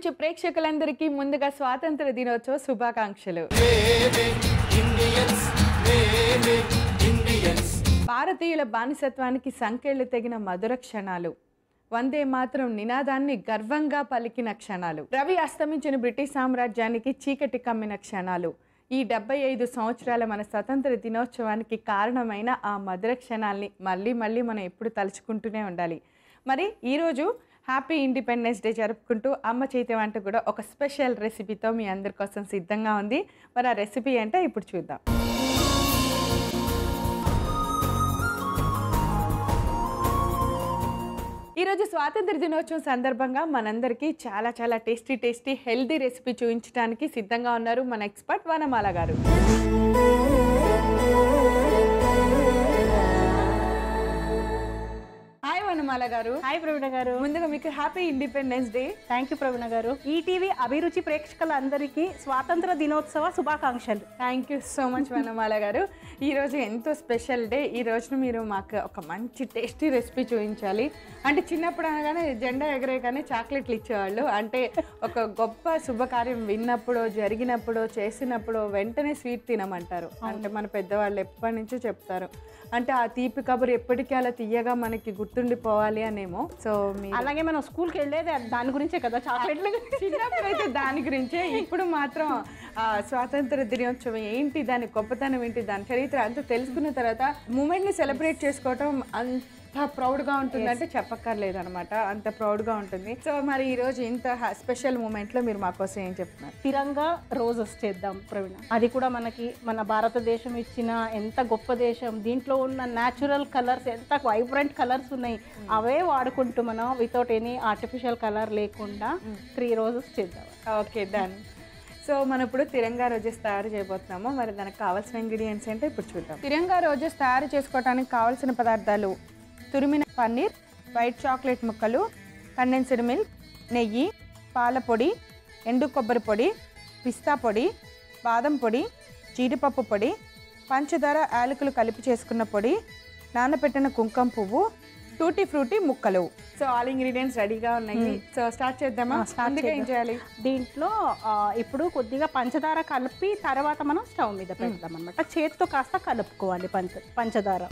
అభిరుచి ప్రేక్షకులందరికీ ముందుగా స్వాతంత్ర దినోత్సవ శుభాకాంక్షలు భారతీయుల బానిసత్వానికి సంకెళ్ళు తెగిన మధుర క్షణాలు వందే మాత్రం నినాదాన్ని గర్వంగా పలికిన క్షణాలు రవి అస్తమించిన బ్రిటిష్ సామ్రాజ్యానికి చీకటి కమ్మిన క్షణాలు ఈ డెబ్బై ఐదు సంవత్సరాల మన స్వతంత్ర దినోత్సవానికి కారణమైన ఆ మధుర క్షణాల్ని మళ్ళీ మళ్ళీ మనం ఎప్పుడు తలుచుకుంటూనే ఉండాలి మరి ఈరోజు హ్యాపీ ఇండిపెండెన్స్ డే జరుపుకుంటూ అమ్మ చేతి వంట కూడా ఒక స్పెషల్ రెసిపీతో మీ అందరి కోసం సిద్ధంగా ఉంది మరి ఆ రెసిపీ అంటే ఇప్పుడు చూద్దాం ఈరోజు స్వాతంత్ర దినోత్సవం సందర్భంగా మనందరికీ చాలా చాలా టేస్టీ టేస్టీ హెల్దీ రెసిపీ చూపించడానికి సిద్ధంగా ఉన్నారు మన ఎక్స్పర్ట్ వనమాల గారు హాయ్ వనమాల గారు హాయ్ ప్రవీణ గారు ముందుగా మీకు happy independence day thank you Praveena garu ETV Abhiruchi ప్రేక్షకులందరికీ స్వాతంత్ర దినోత్సవ శుభాకాంక్షలు thank you so much Vanamala garu ఈరోజు ఎంతో స్పెషల్ డే ఈ రోజున మీరు మాకు ఒక మంచి టేస్టీ రెసిపీ చూపించాలి అంటే చిన్నప్పుడు అనగానే జెండా ఎగరేగానే చాక్లెట్లు ఇచ్చేవాళ్ళు అంటే ఒక గొప్ప శుభకార్యం విన్నప్పుడో జరిగినప్పుడో చేసినప్పుడో వెంటనే స్వీట్ తినమంటారు అంటే మన పెద్దవాళ్ళు ఎప్పటి నుంచో చెప్తారు అంటే ఆ తీపి కబురు ఎప్పటికీ అలా తీయగా మనకి గుర్తుండిపోవాలి అనేమో సో మీ అలాగే మనం స్కూల్కి వెళ్ళేది దాని గురించే కదా చాక్లెట్లు చిన్నప్పుడు అయితే దాని గురించే ఇప్పుడు మాత్రం ఆ, స్వాతంత్ర దినోత్సవం ఏంటి దాని గొప్పతనం ఏంటి దాని చరిత్ర అంతా తెలుసుకున్న తర్వాత మూమెంట్ ని సెలబ్రేట్ చేసుకోవటం అంత ప్రౌడ్ గా ఉంటుంది అంటే చెప్పక్కర్లేదు అనమాట అంత ప్రౌడ్ గా ఉంటుంది సో మరి ఈ రోజు ఇంత స్పెషల్ మూమెంట్ లో మీరు మా కోసం ఏం చెప్తున్నారు తిరంగా రోజెస్ చేద్దాం ప్రవీణ అది కూడా మనకి మన భారతదేశం ఇచ్చిన ఎంత గొప్ప దేశం దీంట్లో ఉన్న న్యాచురల్ కలర్స్ ఎంత వైబ్రెంట్ కలర్స్ ఉన్నాయి అవే వాడుకుంటూ మనం వితౌట్ ఎనీ ఆర్టిఫిషియల్ కలర్ లేకుండా త్రీ రోజెస్ చేద్దాం ఓకే డన్ సో మనం ఇప్పుడు తిరంగా రోజెస్ తయారు చేయబోతున్నాము మరి దానికి కావాల్సిన ఇంగ్రీడియంట్స్ ఏంటో ఇప్పుడు చూద్దాం తిరంగా రోజెస్ తయారు చేసుకోవడానికి కావాల్సిన పదార్థాలు తురిమిన పన్నీర్ వైట్ చాక్లెట్ ముక్కలు కండెన్స్డ్ మిల్క్ నెయ్యి పాల పొడి ఎండు కొబ్బరి పొడి పిస్తా పొడి బాదం పొడి జీడిపప్పు పొడి పంచదార యాలకులు కలిపి చేసుకున్న పొడి నానబెట్టిన కుంకుమ పువ్వు టూటీ ఫ్రూటీ ముక్కలు సో ఆల్ ఇంగ్రీడియంట్స్ రెడీగా ఉన్నాయి సో స్టార్ట్ చేద్దామా ముందుగా ఏం చేయాలి దీంట్లో ఆ, ఇప్పుడు కొద్దిగా పంచదార కలిపి తర్వాత మనం స్టవ్ మీద పెడదాం అనమాట చేతితో కాస్త కలుపుకోవాలి పంచ పంచదార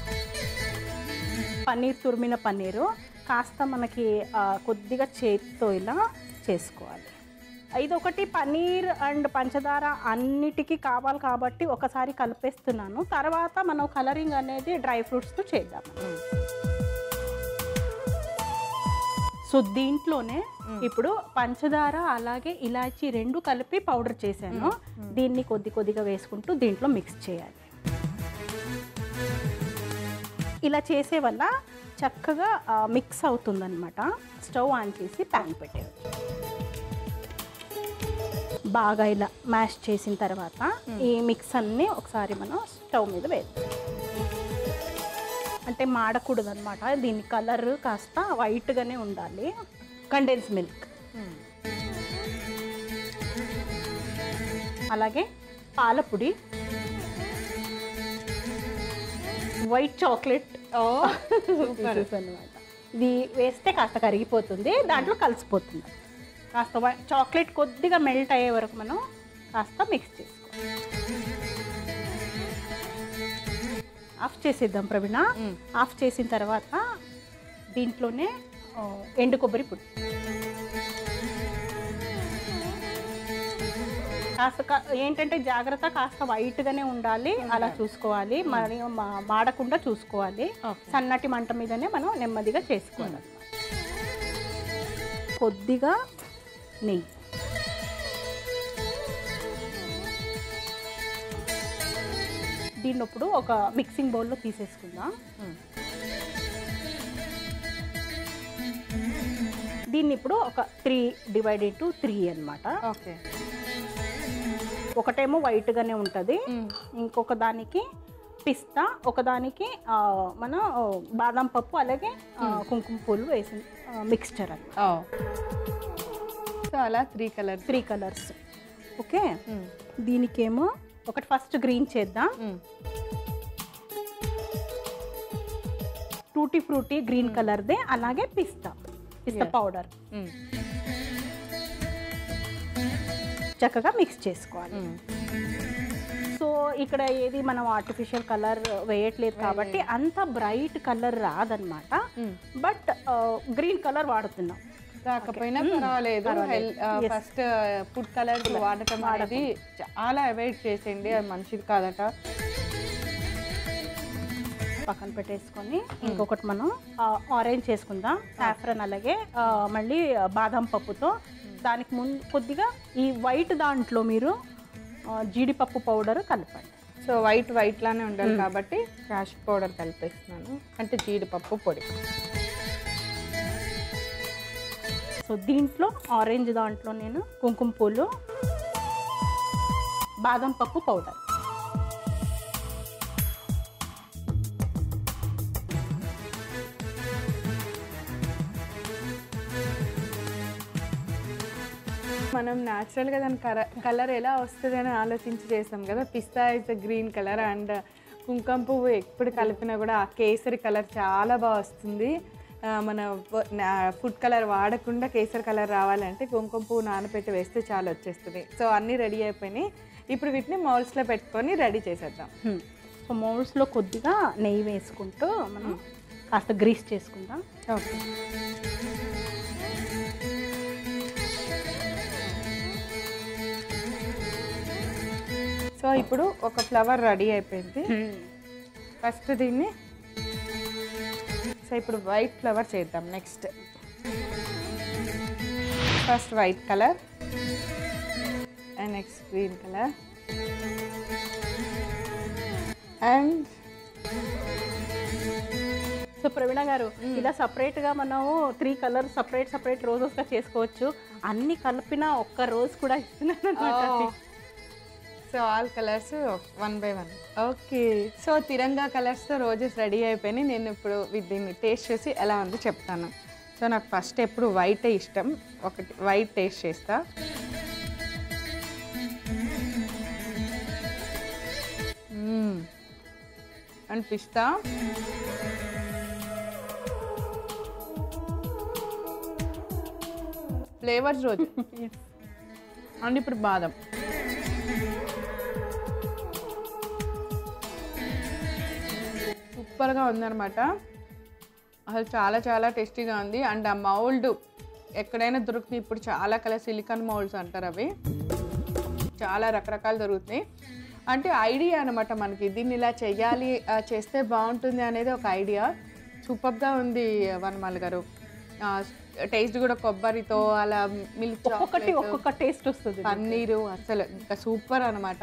పన్నీర్ తురిమిన పన్నీరు కాస్త మనకి ఆ, కొద్దిగా చేతితో ఇలా చేసుకోవాలి ఇది ఒకటి పన్నీర్ అండ్ పంచదార అన్నిటికీ కావాలి కాబట్టి ఒకసారి కలిపేస్తున్నాను తర్వాత మనం కలరింగ్ అనేది డ్రై ఫ్రూట్స్తో చేద్దాం సో దీంట్లోనే ఇప్పుడు పంచదార అలాగే ఇలాచి రెండు కలిపి పౌడర్ చేశాను దీన్ని కొద్ది కొద్దిగా వేసుకుంటూ దీంట్లో మిక్స్ చేయాలి ఇలా చేసే వల్ల చక్కగా మిక్స్ అవుతుందన్నమాట స్టవ్ ఆన్ చేసి ప్యాన్ పెట్టేయచ్చు బాగా ఇలా మ్యాష్ చేసిన తర్వాత ఈ మిక్స్ అన్ని ఒకసారి మనం స్టవ్ మీద వేద్దాం అంటే మాడకూడదు అనమాట దీని కలర్ కాస్త వైట్గానే ఉండాలి కండెన్స్ మిల్క్ అలాగే పాలపొడి వైట్ చాక్లెట్ అనమాట ఇది వేస్తే కాస్త కరిగిపోతుంది దాంట్లో కలిసిపోతుంది కాస్త వై- చాక్లెట్ కొద్దిగా మెల్ట్ అయ్యే వరకు మనం కాస్త మిక్స్ చేసుకోవాలి ఆఫ్ చేసేద్దాం ప్రవీణ ఆఫ్ చేసిన తర్వాత దీంట్లోనే ఆ, ఎండు కొబ్బరి పొడి కాస్త కా- ఏంటంటే జాగ్రత్త కాస్త వైట్గానే ఉండాలి అలా చూసుకోవాలి మరి మా- మాడకుండా చూసుకోవాలి సన్నటి మంట మీదనే మనం నెమ్మదిగా చేసుకోవాలి కొద్దిగా నెయ్యి దీన్ని ఇప్పుడు ఒక మిక్సింగ్ బౌల్లో తీసేసుకుందాం దీన్ని ఇప్పుడు ఒక త్రీ డివైడ్ ఇంటూ త్రీ అనమాట ఓకే ఒకటేమో వైట్గానే ఉంటుంది ఇంకొక దానికి పిస్తా ఒకదానికి ఆ, మన ఆ, బాదం పప్పు అలాగే ఆ, కుంకుమ పూలు వేసి మిక్స్చర్ అది సో అలా three colour three colours okay దీనికేమో ఒకటి ఫస్ట్ గ్రీన్ చేద్దాం టూటీ ఫ్రూటీ గ్రీన్ కలర్దే అలాగే పిస్తా పిస్తా పౌడర్ చక్కగా మిక్స్ చేసుకోవాలి సో ఇక్కడ ఏది మనం ఆర్టిఫిషియల్ కలర్ వేయట్లేదు కాబట్టి అంత బ్రైట్ కలర్ రాదనమాట బట్ గ్రీన్ కలర్ వాడుతున్నాం రాకపోయినా పర్వాలేదు ఫస్ట్ ఫుడ్ కలర్స్ వాడటం అనేది చాలా అవాయిడ్ చేసేయండి అది మంచిది కాదట పక్కన పెట్టేసుకొని ఇంకొకటి మనం ఆరెంజ్ చేసుకుందాం సాఫ్రన్ అలాగే ఆ, మళ్ళీ బాదం పప్పుతో దానికి ముందు కొద్దిగా ఈ వైట్ దాంట్లో మీరు ఆ, జీడిపప్పు పౌడర్ కలపండి సో వైట్ వైట్ లానే ఉండాలి కాబట్టి క్యాష్ పౌడర్ కలిపేస్తున్నాను అంటే జీడిపప్పు పొడి సో దీంట్లో ఆరెంజ్ దాంట్లో నేను కుంకుమ పూలు బాదం పప్పు పౌడర్ మనం న్యాచురల్గా దాని కలర్ ఎలా వస్తుంది అని ఆలోచించి చేస్తాం కదా పిస్తా ఇస్ గ్రీన్ కలర్ అండ్ కుంకుమ పువ్వు ఎప్పుడు కలిపినా కూడా ఆ కేసరి కలర్ చాలా బాగా వస్తుంది ఆ, మన ఫుడ్ కలర్ వాడకుండా కేసరి కలర్ రావాలంటే కుంకుమ పువ్వు నానబెట్టి వేస్తే చాలా వచ్చేస్తుంది సో అన్నీ రెడీ అయిపోయినాయి ఇప్పుడు వీటిని మౌల్స్లో పెట్టుకొని రెడీ చేసేద్దాం హ్మ్. సో మౌల్స్లో కొద్దిగా నెయ్యి వేసుకుంటూ మనం కాస్త గ్రీస్ చేసుకుందాం ఓకే సో ఇప్పుడు ఒక ఫ్లవర్ రెడీ అయిపోయింది ఫస్ట్ దీన్ని సో ఇప్పుడు వైట్ ఫ్లవర్ చేద్దాం next first white colour and next green colour and so Praveena గారు ఇలా separate గా మనము త్రీ కలర్ సపరేట్ సపరేట్ రోజెస్గా చేసుకోవచ్చు అన్ని కలిపిన ఒక్క రోజు కూడా ఇస్తున్నాను అనమాట so all colours one by one okay so Tiranga కలర్స్తో రోజెస్ రెడీ అయిపోయినాయి నేను ఇప్పుడు వి- దీన్ని టేస్ట్ చేసి ఎలా ఉందో చెప్తాను సో నాకు ఫస్ట్ ఎప్పుడు వైటే ఇష్టం ఒకటి వైట్ టేస్ట్ చేస్తా మ్మ్. అండ్ పిస్తా ఫ్లేవర్స్ రోజు అండ్ ఇప్పుడు బాదం సూపర్గా ఉందన్నమాట అసలు చాలా చాలా టేస్టీగా ఉంది అండ్ ఆ మౌల్డ్ ఎక్కడైనా దొరుకుతుంది ఇప్పుడు చాలా కలర్ సిలికాన్ మౌల్డ్స్ అంటారు అవి చాలా రకరకాలు దొరుకుతున్నాయి అంటే ఐడియా అనమాట మనకి దీన్ని ఇలా చెయ్యాలి ఆ, చేస్తే బాగుంటుంది అనేది ఒక ఐడియా సూపర్గా ఉంది వనమాల గారు టేస్ట్ కూడా కొబ్బరితో అలా మిల్క్ ఒక్కొక్కటి ఒక్కొక్క టేస్ట్ వస్తుంది పన్నీరు అసలు ఇంకా సూపర్ అనమాట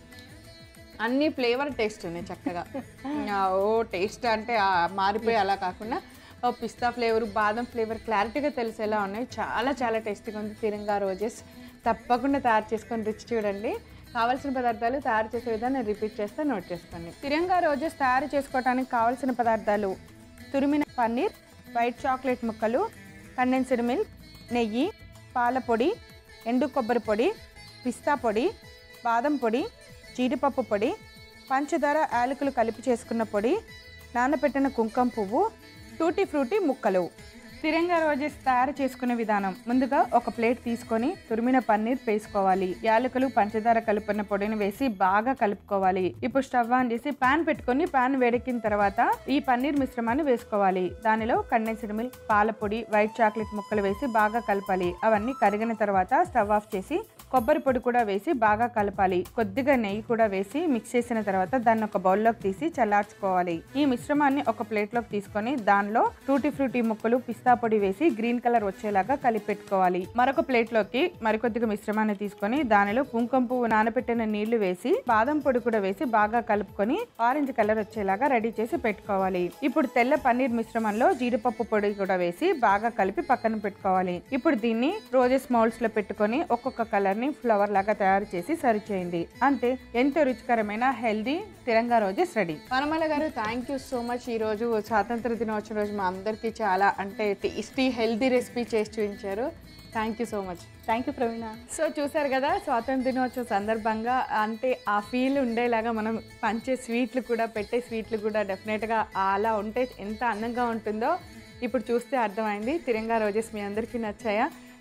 అన్ని ఫ్లేవర్ టేస్ట్ ఉన్నాయి చక్కగా ఆ, ఓ టేస్ట్ అంటే ఆ మారిపోయి అలా కాకుండా ఓ పిస్తా ఫ్లేవర్ బాదం ఫ్లేవర్ క్లారిటీగా తెలిసేలా ఉన్నాయి చాలా చాలా టేస్టీగా ఉంది తిరంగా రోజెస్ తప్పకుండా తయారు చేసుకొని రుచి చూడండి కావాల్సిన పదార్థాలు తయారు చేసే విధానం రిపీట్ చేస్తే నోట్ చేసుకోండి తిరంగా రోజెస్ తయారు చేసుకోవడానికి కావాల్సిన పదార్థాలు తురిమిన పన్నీర్ వైట్ చాక్లెట్ ముక్కలు కండెన్స్డ్ మిల్క్ నెయ్యి పాల పొడి ఎండు కొబ్బరి పొడి పిస్తా పొడి బాదం పొడి జీడిపప్పు పొడి పంచదార యాలకులు కలిపి చేసుకున్న పొడి నానబెట్టిన కుంకుమ పువ్వు టూటీ ఫ్రూటీ ముక్కలు తిరంగా రోజెస్ తయారు చేసుకునే విధానం ముందుగా ఒక ప్లేట్ తీసుకొని తురిమిన పన్నీర్ వేసుకోవాలి యాలకులు పంచదార కలుపున్న పొడిని వేసి బాగా కలుపుకోవాలి ఇప్పుడు స్టవ్ ఆన్ చేసి పాన్ పెట్టుకొని పాన్ వేడెక్కిన తర్వాత ఈ పన్నీర్ మిశ్రమాన్ని వేసుకోవాలి దానిలో కండెన్స్డ్ మిల్క్ పాల పొడి వైట్ చాక్లెట్ ముక్కలు వేసి బాగా కలపాలి అవన్నీ కరిగిన తర్వాత స్టవ్ ఆఫ్ చేసి కొబ్బరి పొడి కూడా వేసి బాగా కలపాలి కొద్దిగా నెయ్యి కూడా వేసి మిక్స్ చేసిన తర్వాత దాన్ని ఒక బౌల్లోకి తీసి చల్లార్చుకోవాలి ఈ మిశ్రమాన్ని ఒక ప్లేట్లోకి తీసుకొని దానిలో టూటీ ఫ్రూటీ ముక్కలు పిస్తా పొడి వేసి గ్రీన్ కలర్ వచ్చేలాగా కలిపి పెట్టుకోవాలి మరొక ప్లేట్లోకి మరికొద్దిగా మిశ్రమాన్ని తీసుకొని దానిలో కుంకుమ పువ్వు నానబెట్టిన నీళ్లు వేసి బాదం పొడి కూడా వేసి బాగా కలుపుకొని ఆరెంజ్ కలర్ వచ్చేలాగా రెడీ చేసి పెట్టుకోవాలి ఇప్పుడు తెల్ల పన్నీర్ మిశ్రమంలో జీడిపప్పు పొడి కూడా వేసి బాగా కలిపి పక్కన పెట్టుకోవాలి ఇప్పుడు దీన్ని రోజెస్ మౌల్డ్స్ లో పెట్టుకొని ఒక్కొక్క కలర్ ని ఫ్లవర్ లాగా తయారు చేసి సర్వ్ చేయండి అంతే ఎంతో రుచికరమైన healthy Tiranga roses ready Vanamala గారు థ్యాంక్ యూ సో మచ్ ఈ రోజు స్వాతంత్ర దినోత్సవం రోజు మా అందరికీ చాలా అంటే టేస్టీ హెల్దీ రెసిపీ చేసి చూపించారు thank you so much thank you Praveena so చూసారు కదా స్వాతంత్ర దినోత్సవ సందర్భంగా అంటే ఆ ఫీల్ ఉండేలాగా మనం పంచే స్వీట్లు కూడా పెట్టే స్వీట్లు కూడా డెఫినెట్గా అలా ఉంటే ఎంత అందంగా ఉంటుందో ఇప్పుడు చూస్తే అర్థమైంది తిరంగా రోజెస్ మీ అందరికీ నచ్చాయా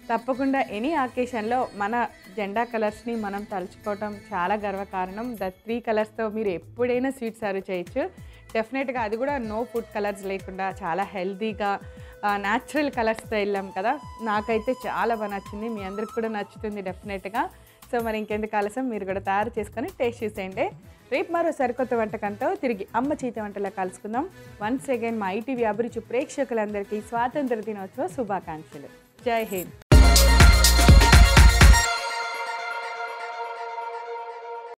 తప్పకుండా ఎనీ ఆకేషన్లో మన జెండా కలర్స్ని మనం తలుచుకోవటం చాలా గర్వకారణం ద త్రీ కలర్స్తో మీరు ఎప్పుడైనా స్వీట్ సర్వ్ చేయొచ్చు డెఫినెట్గా అది కూడా నో ఫుడ్ కలర్స్ లేకుండా చాలా హెల్తీగా న్యాచురల్ కలర్స్తో వెళ్ళాం కదా నాకైతే చాలా బాగా నచ్చింది మీ అందరికి కూడా నచ్చుతుంది డెఫినెట్గా సో మరి ఇంకెందుకు ఆలస్యం మీరు కూడా తయారు చేసుకొని టేస్ట్ చేసేయండి రేపు మరో సరికొత్త వంటకంతో తిరిగి అమ్మ చేతి వంటలో కలుసుకుందాం వన్స్ అగైన్ మా ఈటీవీ అభిరుచి ప్రేక్షకులందరికీ స్వాతంత్ర దినోత్సవ శుభాకాంక్షలు జై హింద్